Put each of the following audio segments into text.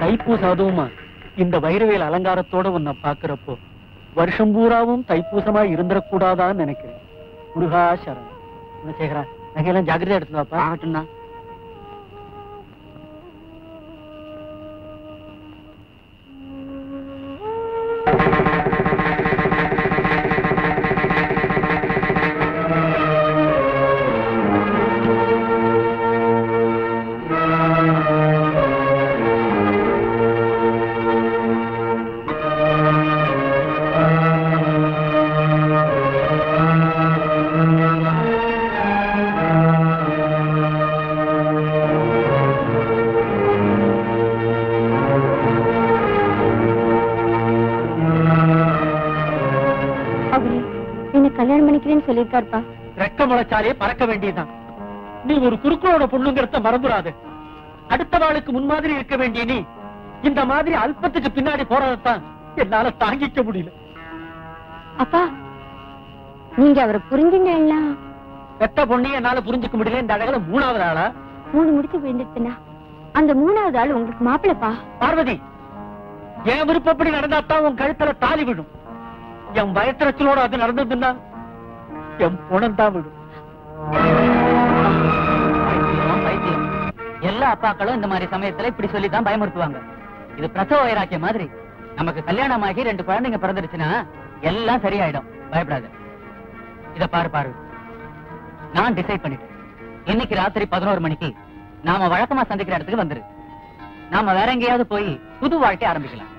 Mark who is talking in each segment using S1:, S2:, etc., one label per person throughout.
S1: தைப்பூசம் அதுவுமா இந்த வைரவேல் அலங்காரத்தோட உன்னை பாக்குறப்போ வருஷம் பூராவும் தைப்பூசமா இருந்துடக்கூடாதான்னு நினைக்கிறேன் முருகா சரணம் குணசேகரா நகையெல்லாம் ஜாக்கிரதையா எடுத்து வாப்பா
S2: ஆகட்டும்ண்ணா
S3: அவரு என்ன கல்யாணம் பண்ணிக்கிறேன்னு சொல்லியிருக்காருப்பா
S1: ரெக்க முளைச்சாலே பறக்க வேண்டியதுதான் நீ ஒரு குறுக்களோட பொண்ணுங்கிறத மறந்துடாத அடுத்த வாளுக்கு முன்மாதிரி இருக்க வேண்டிய நீ இந்த மாதிரி அல்பத்துக்கு பின்னாடி போறதைத்தான் என்னால தாங்கிக்க முடியல
S3: அப்பா நீங்க அவரை புரிஞ்சுங்கன்னா
S1: பெத்த பொண்ணு என்னால புரிஞ்சுக்க முடியல இந்த அழகுல மூணாவது ஆளா
S3: மூணு முடிச்சு விழுந்துச்சுன்னா அந்த மூணாவது ஆள் உங்களுக்கு மாப்பிளப்பா
S1: பார்வதி என் விருப்பப்படி நடந்தாத்தான் உன் கழுத்துல தாலி விடும் என் வயத்திரச்சலோட அது நடந்ததுன்னா என் புணம் தான் விடும்
S2: பைத்தியம், பைத்தியம். எல்லா அப்பாக்களும் இந்த மாதிரி சமயத்துல இப்படி சொல்லி தான் பயமுறுத்துவாங்க இது பிரசவ வைராக்கிய மாதிரி நமக்கு கல்யாணம் ஆகி ரெண்டு குழந்தைங்க பிறந்துருச்சுன்னா எல்லாம் சரியாயிடும் பயப்படாத இத பாரு பாரு நான் டிசைட் பண்ணிட்டேன் இன்னைக்கு ராத்திரி பதினோரு மணிக்கு நாம வழக்கமா சந்திக்கிற இடத்துக்கு வந்துரு நாம வேற எங்கேயாவது போய் புது வாழ்க்கை ஆரம்பிக்கலாம்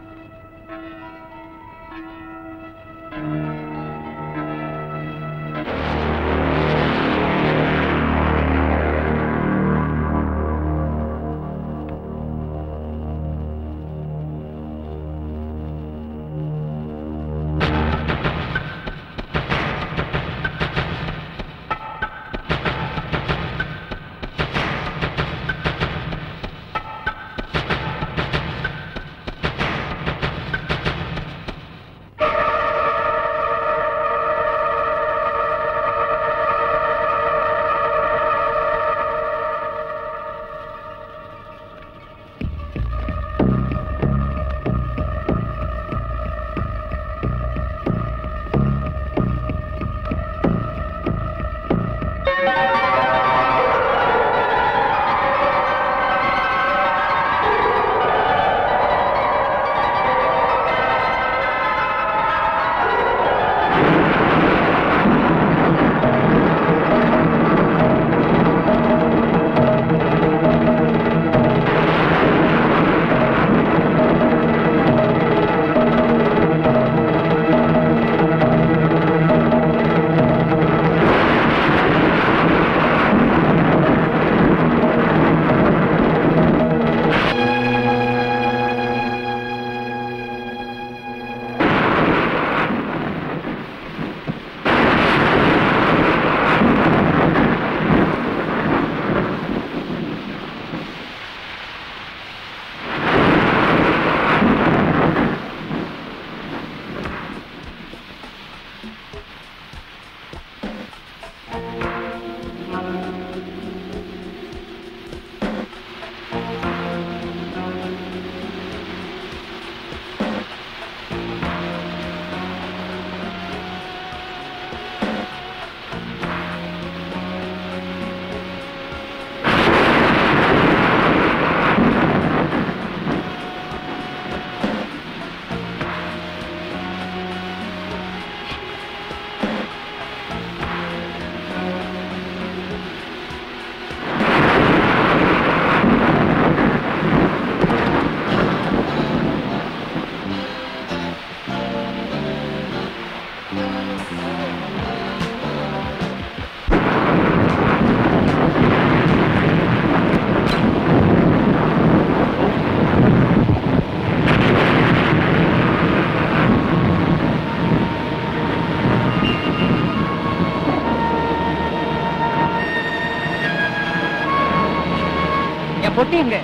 S2: என் பொட்டி எங்க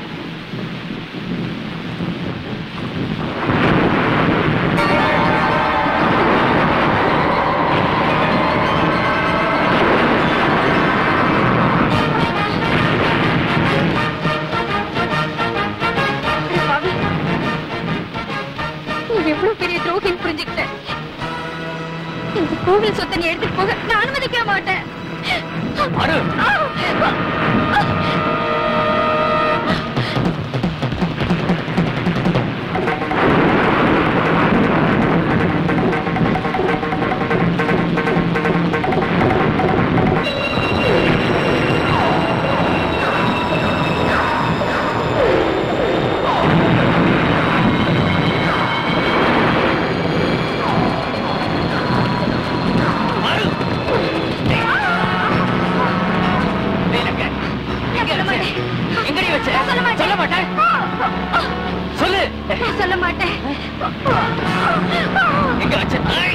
S1: பவி
S3: கோவில் சொத்தை நீ எடுத்துட்டு போக நான் அனுமதிக்க மாட்டேன்
S2: அரு வேலைங்க. எங்க
S3: சொல்ல
S2: வச்ச?
S3: மாட்டேன்.
S2: எங்கடி வச்ச?
S3: சொல்ல மாட்டேன்.
S2: சொல்ல மாட்டேன். சொல்லு
S3: நான் சொல்ல மாட்டேன்
S2: எங்க வச்ச? ஐ!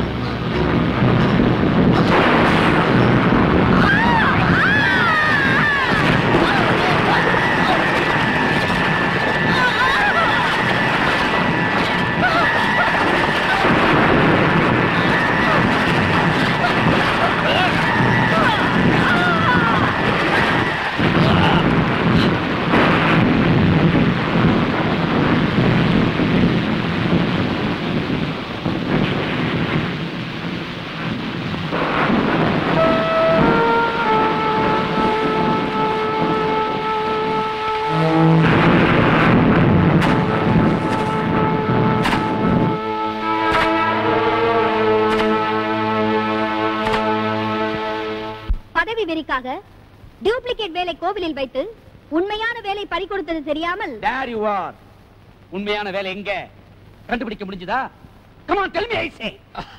S3: பதவி வெறிக்காக டூப்ளிகேட் வேலை கோவிலில் வைத்து உண்மையான வேலை பறிகொடுத்தது தெரியாமல்
S2: There you are. உண்மையான வேலை எங்க கண்டுபிடிக்க முடிஞ்சதா come on tell me I say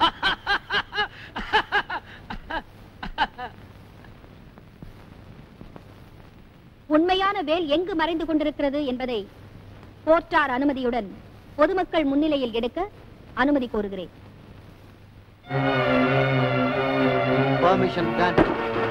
S3: உண்மையான வேல் எங்கு மறைந்து கொண்டிருக்கிறது என்பதை போற்றார் அனுமதியுடன் பொதுமக்கள் முன்னிலையில் எடுக்க அனுமதி கோருகிறேன்
S4: Permission granted.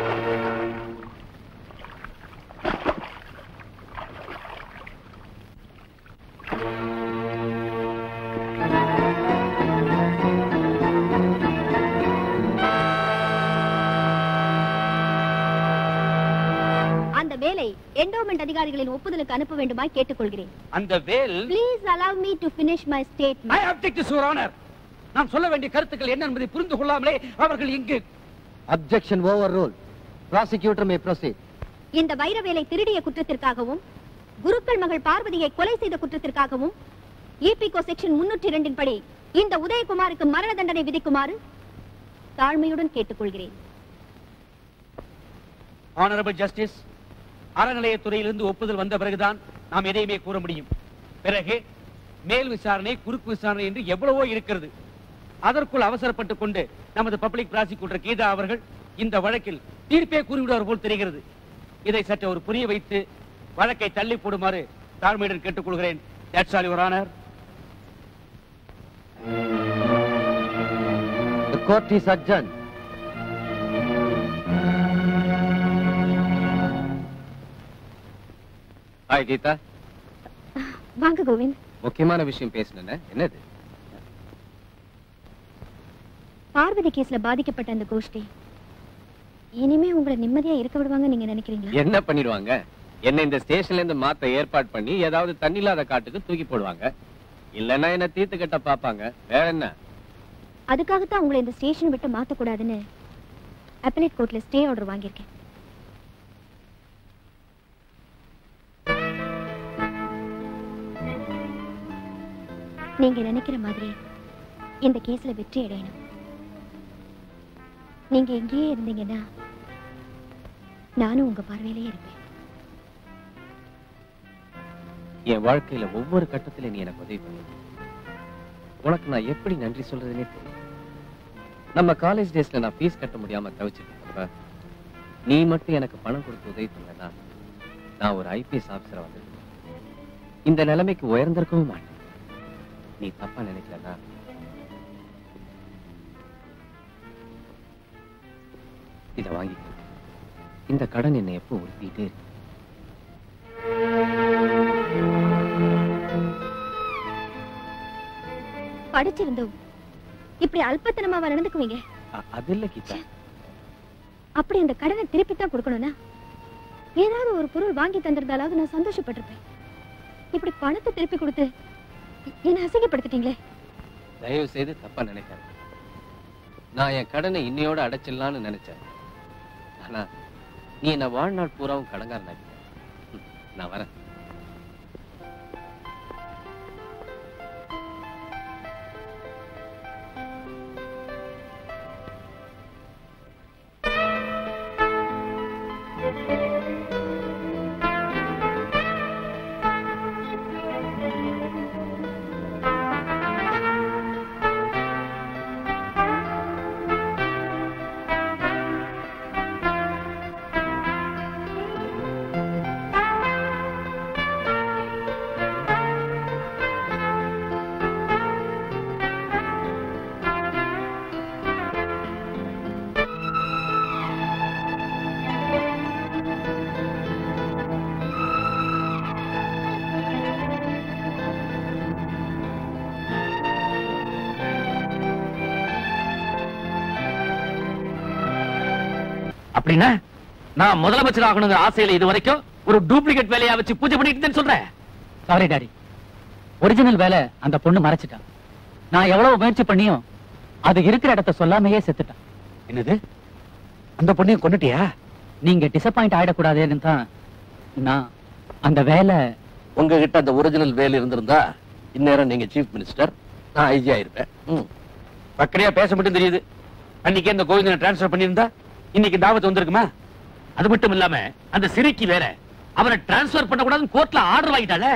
S3: அந்த வேலை என்டோமெண்ட் அதிகாரிகளின் ஒப்புதலுக்கு அனுப்ப வேண்டுமாய் கேட்டுக்கொள்கிறேன்
S2: அந்த வேல்
S3: please allow me to finish my
S2: I
S3: statement
S2: object to your honor நான் சொல்ல வேண்டிய கருத்துக்கள் என்ன என்பதை புரிந்து கொள்ளாமலே அவர்கள் இங்கு
S4: Objection overruled. Prosecutor may proceed.
S3: இந்த வைர வேலை திருடிய குற்றத்திற்காகவும் குருக்கள் மகள் பார்வதியை கொலை செய்த குற்றத்திற்காகவும் ஈபிகோ செக்ஷன் முன்னூற்றி இரண்டின் படி இந்த உதயகுமாருக்கு மரண தண்டனை விதிக்குமாறு தாழ்மையுடன் கேட்டுக்கொள்கிறேன்
S2: ஆனரபிள் ஜஸ்டிஸ் அறநிலையத்துறையிலிருந்து ஒப்புதல் வந்த பிறகுதான் நாம் எதையுமே கூற முடியும் பிறகு மேல் விசாரணை குறுக்கு விசாரணை என்று எவ்வளவோ இருக்கிறது அதற்குள் அவசரப்பட்டுக் கொண்டு நமது பப்ளிக் ப்ராசிக்யூட்டர் கீதா அவர்கள் இந்த வழக்கில் தீர்ப்பே கூறிவிடுவார் போல் தெரிகிறது இதை சற்று ஒரு புரிய வைத்து வழக்கை தள்ளி போடுமாறு தாழ்மையுடன் கேட்டுக்கொள்கிறேன் That's all, Your Honor.
S4: The court is adjourned.
S5: Hi Geetha
S3: வாங்க கோவிந்த்
S5: முக்கியமான விஷயம் பேசணுன்னு என்னது
S3: பார்வதி கேஸ்ல பாதிக்கப்பட்ட அந்த கோஷ்டி இனிமே உங்களை நிம்மதியா இருக்க விடுவாங்க நீங்க நினைக்கிறீங்களா
S5: என்ன பண்ணிடுவாங்க என்ன இந்த ஸ்டேஷன்ல இருந்து மாத்த ஏற்பாடு பண்ணி ஏதாவது தண்ணி இல்லாத காட்டுக்கு தூக்கி போடுவாங்க இல்லன்னா என்ன தீர்த்து கட்ட பாப்பாங்க வேற என்ன
S3: அதுக்காகத்தான் உங்களை இந்த ஸ்டேஷன் விட்டு மாத்தக்கூடாதுன்னு அப்பலேட் கோர்ட்ல ஸ்டே ஆர்டர் வாங்கியிருக்கேன் நீங்க நினைக்கிற மாதிரி இந்த கேஸ்ல வெற்றி அடையணும் நீங்க எங்கேயே இருந்தீங்கன்னா நானும் உங்க பார்வையிலே இருப்பேன்
S5: என் வாழ்க்கையில ஒவ்வொரு கட்டத்திலும் நீ எனக்கு உதவி பண்ணி உனக்கு நான் எப்படி நன்றி சொல்றதுனே தெரியும் நம்ம காலேஜ் டேஸ்ல நான் ஃபீஸ் கட்ட முடியாம தவிச்சிட்டு இருந்தப்ப நீ மட்டும் எனக்கு பணம் கொடுத்து உதவி பண்ணனா நான் ஒரு ஐபிஎஸ் ஆபீசரா வந்து இந்த நிலைமைக்கு உயர்ந்திருக்கவும் மாட்டேன் நீ தப்பா நினைக்கலனா இத வாங்கிக்க இந்த கடன் என்னை எப்போ உறுத்திட்டே இருக்கு
S3: படிச்சிருந்தோம் இப்படி அல்பத்தனமாவா நடந்துக்குவீங்க
S5: அ- அது இல்ல கீதா
S3: அப்படி அந்த கடனை திருப்பி தான் கொடுக்கணும்னா ஏதாவது ஒரு பொருள் வாங்கி தந்திருந்தாலாவது நான் சந்தோஷப்பட்டிருப்பேன் இப்படி பணத்தை திருப்பி கொடுத்து என்ன அசிங்கப்படுத்திட்டீங்களே
S5: தயவு செய்து தப்பா நினைக்காத நான் என் கடனை இன்னையோட அடைச்சிடலாம்னு நினைச்சேன் ஆனா நீ என்ன வாழ்நாள் பூராவும் கடங்காரனாக்கிட்ட ம், நான் வரேன்
S6: அப்படின்னா நான் முதலமைச்சர் ஆகணுங்கிற ஆசையில இது வரைக்கும் ஒரு டூப்ளிகேட் வேலையா வச்சு பூஜை பண்ணிட்டு இருந்தேன்னு சொல்றேன்
S2: சாரி டாடி ஒரிஜினல் வேலை அந்த பொண்ணு மறைச்சிட்டான் நான் எவ்வளவு முயற்சி பண்ணியும் அது இருக்கிற இடத்த சொல்லாமையே செத்துட்டான்
S6: என்னது அந்த பொண்ணையும் கொண்டுட்டியா
S2: நீங்க டிசப்பாயிண்ட் ஆயிடக்கூடாதுன்னு தான் நான் அந்த வேலை
S6: உங்ககிட்ட அந்த ஒரிஜினல் வேலை இருந்திருந்தா இந்நேரம் நீங்க சீஃப் மினிஸ்டர் நான் ஐஜி ஆயிருப்பேன் ம். பக்கடையா பேச மட்டும் தெரியுது அன்னைக்கு அந்த கோவிந்தனை டிரான்ஸ்ஃபர் பண்ணியிருந்தா இன்னைக்கு தாவத் வந்திருக்குமா அது மட்டும் இல்லாம அந்த சிறைக்கு வேற அவரை டிரான்ஸ்ஃபர் பண்ணக்கூடாதுன்னு கோர்ட்ல ஆர்டர் வாங்கிட்டாளே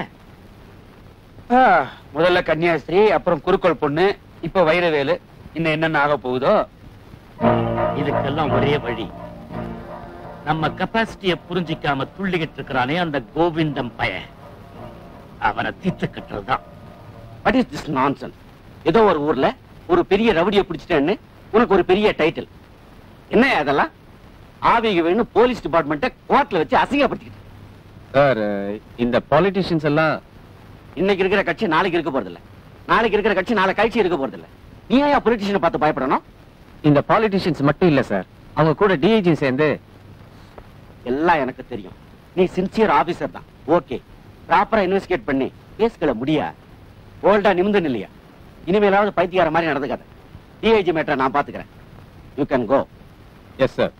S6: முதல்ல கன்னியாஸ்திரி அப்புறம் குறுக்கோள் பொண்ணு இப்ப வைரவேலு இன்னும் என்னென்ன ஆக போகுதோ இதுக்கெல்லாம் ஒரே வழி நம்ம கெப்பாசிட்டிய புரிஞ்சிக்காம துள்ளிக்கிட்டு இருக்கிறானே அந்த கோவிந்தம் பய அவனை தீர்த்து கட்டுறதுதான் வாட் இஸ் திஸ் நான்சென்ஸ் ஏதோ ஒரு ஊர்ல ஒரு பெரிய ரவுடியை பிடிச்சிட்டேன்னு உனக்கு ஒரு பெரிய டைட்டில் என்ன அதெல்லாம் ஆவிக வேணும் போலீஸ் டிபார்ட்மெண்ட்டை கோர்ட்ல வச்சு அசிங்கப்படுத்திக்கிட்டு
S5: சார் இந்த பாலிட்டிஷியன்ஸ் எல்லாம்
S6: இன்னைக்கு இருக்கிற கட்சி நாளைக்கு இருக்க போறதில்ல நாளைக்கு இருக்கிற கட்சி நாளை கழிச்சு இருக்க போறதில்ல நீ ஏன் பொலிட்டிஷியனை பார்த்து பயப்படணும்
S5: இந்த பாலிட்டிஷியன்ஸ் மட்டும் இல்ல சார் அவங்க கூட டிஐஜி சேர்ந்து
S6: எல்லாம் எனக்கு தெரியும் நீ சின்சியர் ஆபீசர் தான் ஓகே ப்ராப்பரா இன்வெஸ்டிகேட் பண்ணி கேஸ்களை முடியா ஓல்டா நிமிந்து இல்லையா இனிமேலாவது பைத்தியார மாதிரி நடந்துக்காத டிஐஜி மேட்டரை நான் பாத்துக்கிறேன் you can go
S5: yes sir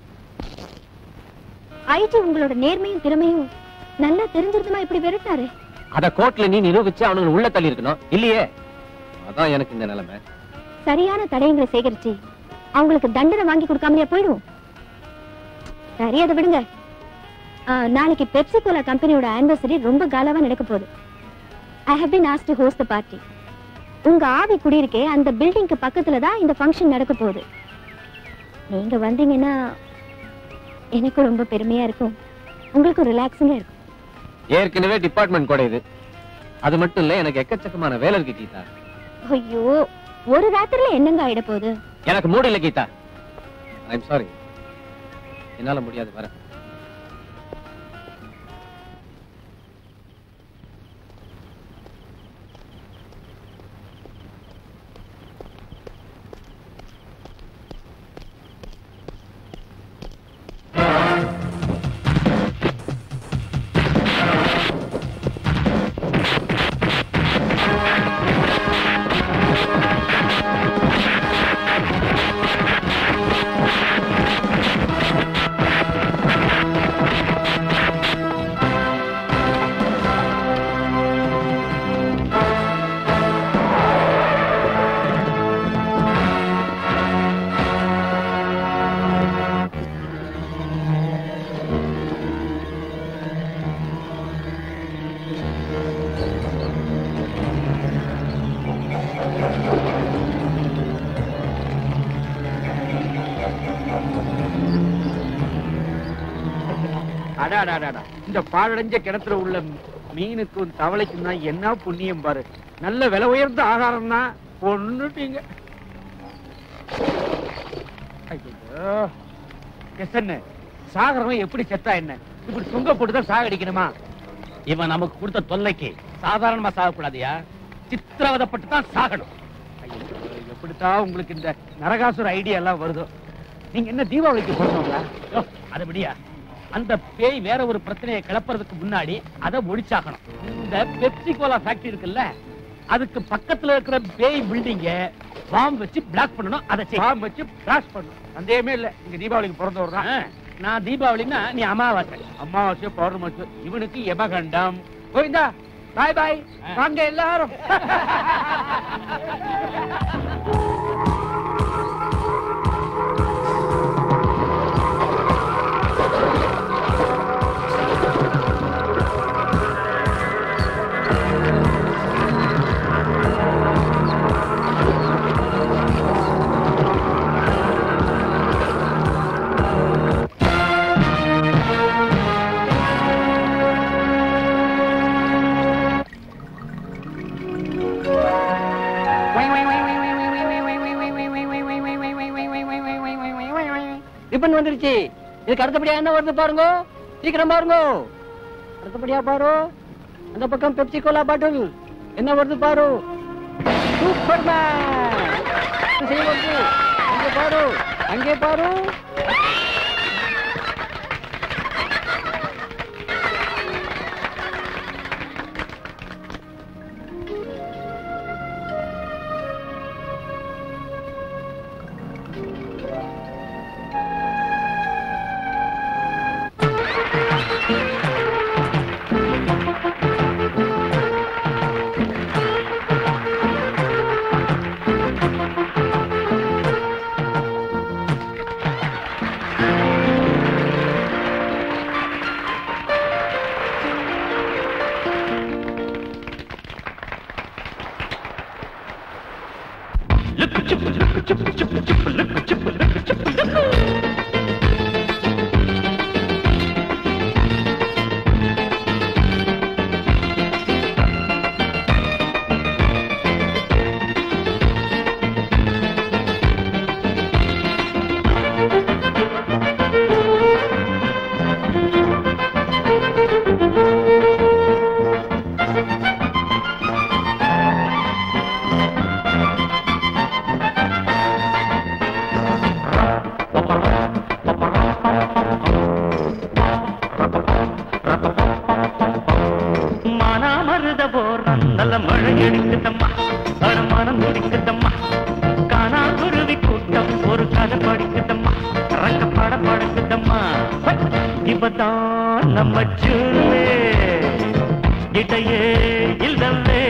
S3: IG உங்களோட நேர்மையும் திறமையும் நல்லா தெரிஞ்சிருந்துமா இப்படி விரட்டாரு
S5: அத கோர்ட்ல நீ நிரூபிச்சு அவனுங்க உள்ள தள்ளி இருக்கணும் இல்லையே அதான் எனக்கு இந்த நிலைமை
S3: சரியான தடயங்களை சேகரிச்சு அவங்களுக்கு தண்டனை வாங்கி கொடுக்காமலே போயிடுவோம் சரி அதை விடுங்க ஆ, நாளைக்கு பெப்சி கோலா கம்பெனியோட ஆனிவர்சரி ரொம்ப காலாவா நடக்க போகுது I have been asked to host the party உங்க ஆவி குடியிருக்கே அந்த பில்டிங்க்கு பக்கத்துல தான் இந்த ஃபங்க்ஷன் நடக்க போகுது நீங்க வந்தீங்கன்னா எனக்கு ரொம்ப பெருமையா இருக்கும் உங்களுக்கு ரிலாக்ஸிங்கா இருக்கும்
S5: ஏற்கனவே டிபார்ட்மெண்ட் கூட இது அது மட்டும் இல்ல எனக்கு எக்கச்சக்கமான வேலை இருக்கு கீதா
S3: ஐயோ ஒரு ராத்திரில என்னங்க ஆயிட போகுது
S5: எனக்கு மூடு இல்ல கீதா ஐம் சாரி என்னால முடியாது வர
S6: அடாடாடாடா இந்த பாழடைஞ்ச கிணத்துல உள்ள மீனுக்கும் தவளைக்கும் தான் என்ன புண்ணியம் பாரு நல்ல விலை உயர்ந்த ஆகாரம் தான் கொன்னுட்டீங்க ஐயோ எசன்னு சாகரவன் எப்படி செத்தா என்ன இப்படி சுங்க போட்டுதான் சாகடிக்கணுமா இவன் நமக்கு கொடுத்த தொல்லைக்கு சாதாரணமா சாகக்கூடாதியா சித்திரவதப்பட்டு தான் சாகணும் ஐயோ எப்படித்தான் உங்களுக்கு இந்த நரகாசுர ஐடியா எல்லாம் வருதோ நீங்க என்ன தீபாவளிக்கு பிறந்தவங்களா யோ, அதை விடியா அந்த பேய் வேற ஒரு பிரச்சனையை கிளப்புறதுக்கு முன்னாடி அதை ஒழிச்சாகணும் இந்த பெப்சி கோலா ஃபேக்டரி இருக்குல்ல
S1: அதுக்கு பக்கத்துல இருக்கிற பேய் பில்டிங்க பாம்பு வச்சு பிளாக் பண்ணணும் அதை பாம்பு வச்சு பிளாஸ்ட் பண்ணணும் சந்தேகமே இல்ல இங்க தீபாவளிக்கு பிறந்தவர் தான் நான் தீபாவளின்னா நீ அமாவாசை அமாவாசை பௌர்ணமாசை இவனுக்கு யமகண்டம் கோவிந்தா பாய் பாய் வாங்க எல்லாரும்
S2: ரிப்பன் வந்துருச்சு இதுக்கு அடுத்தபடியா என்ன வருது பாருங்க சீக்கிரம் பாருங்க அடுத்தபடியா பாரு அந்த பக்கம் பெப்சி கோலா பாட்டில் என்ன வருது பாரு சூப்பர்மேன் செய்ய வருது அங்கே பாரு அங்கே பாரு
S7: மானாமருத போறான் நல்ல மழை எடுக்குதம்மா மனம் துடிக்குதம்மா காணா குருவி கூட்டம் ஒரு கதை படிக்குதம்மா ரங்க பட படுக்குதம்மா இப்பதான் நம்ம ஜூலே இடையே இல்லவே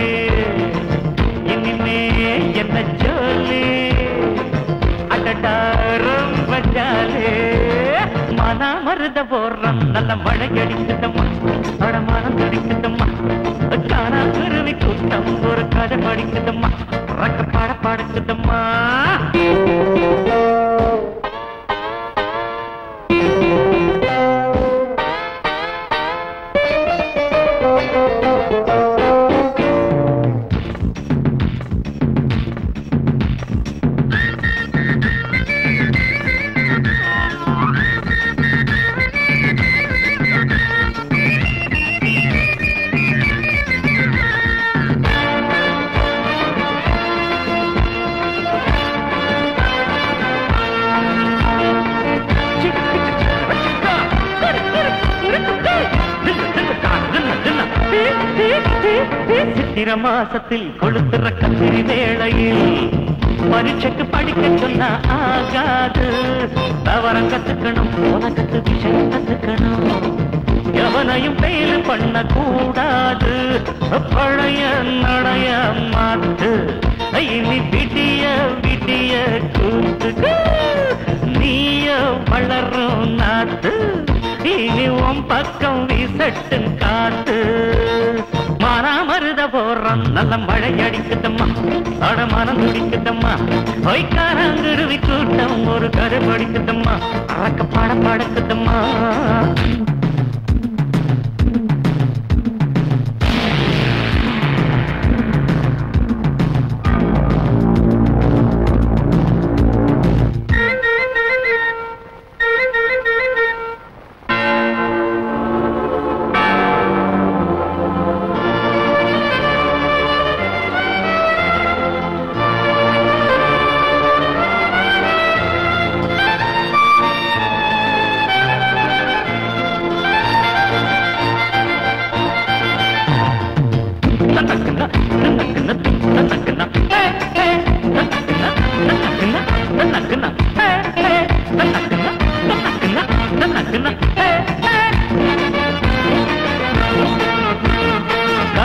S7: இனிமே என்ன ஜோலி அடடா ரொம்ப ஜாலே மன மருத போடுறான் நல்ல மழை அடிக்குதம்மா படமானம் துடிக்குதம்மா காணா குருவி கூட்டம் ஒரு கதை படிக்குதம்மா ரக்க பாட பாடுக்குதம்மா சித்திர மாசத்தில் கொளுத்துற கத்திரி வேளையில் பரீட்சைக்கு படிக்க சொன்னா ஆகாது தவறம் கத்துக்கணும் உனக்கு விஷயம் கத்துக்கணும் எவனையும் ஃபெயில் பண்ண கூடாது பழைய நடைய மாத்து இனி விடிய விடிய கூத்து நீய வளரும் நாத்து இனி உன் பக்கம் வீசட்டும் காத்து மானாமருத போடுறான் நல்ல மழை அடிக்குதம்மா அடமானம் துடிக்குதம்மா பொய்க்காரங்குருவி கூட்டம் ஒரு கதை படிக்குதம்மா அறக்க பாட படுக்குதம்மா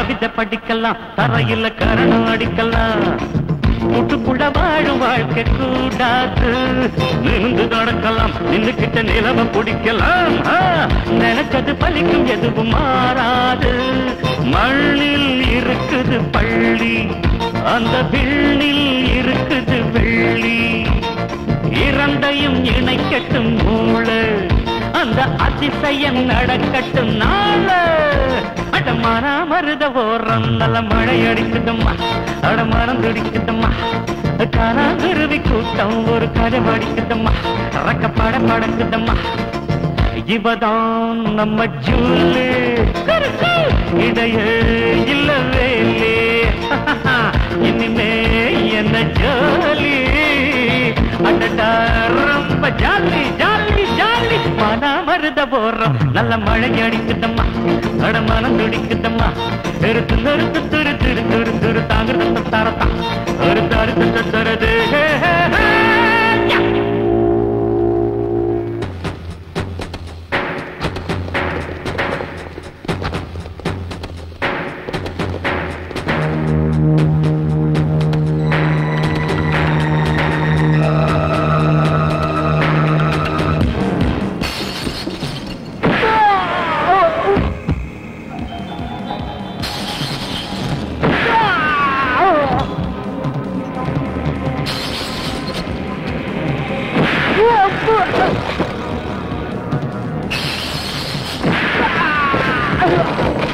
S7: கவிதை படிக்கலாம் தரையில கரணம் அடிக்கலாம் கூட்டுக்குள்ள வாழும் வாழ்க்கை கூடாது நிமிந்து நடக்கலாம் நின்னுக்கிட்ட நிலவ பிடிக்கலாம் ஆ, நினைச்சது பலிக்கும் எதுவும் மாறாது மண்ணில் இருக்குது பள்ளி அந்த விண்ணில் இருக்குது வெள்ளி இரண்டையும் இணைக்கட்டும் மூளை அந்த அதிசயம் நடக்கட்டும் நாள அடமான மருத ஓரம் நல்ல மழை அடிக்குதம்மா அடமரம் துடிக்குதம்மா காணாங்குருவி கூட்டம் ஒரு கதை படிக்குதம்மா ரக்கப்பட படக்குதம்மா இவதான் நம்ம ஜூலு இடையே இல்லவே இனிமே என்ன ஜாலி அடடா ரொம்ப ஜாலி ஜாலி ஜாலி மன மருத போறோம் நல்ல மழை அடிக்குதம்மா அட மனம் துடிக்குதம்மா நிறுத்து நிறுத்து துரு துரு துரு துரு தாங்கிறது தரத்தான் ஒரு தருத்து தருது
S8: Oh,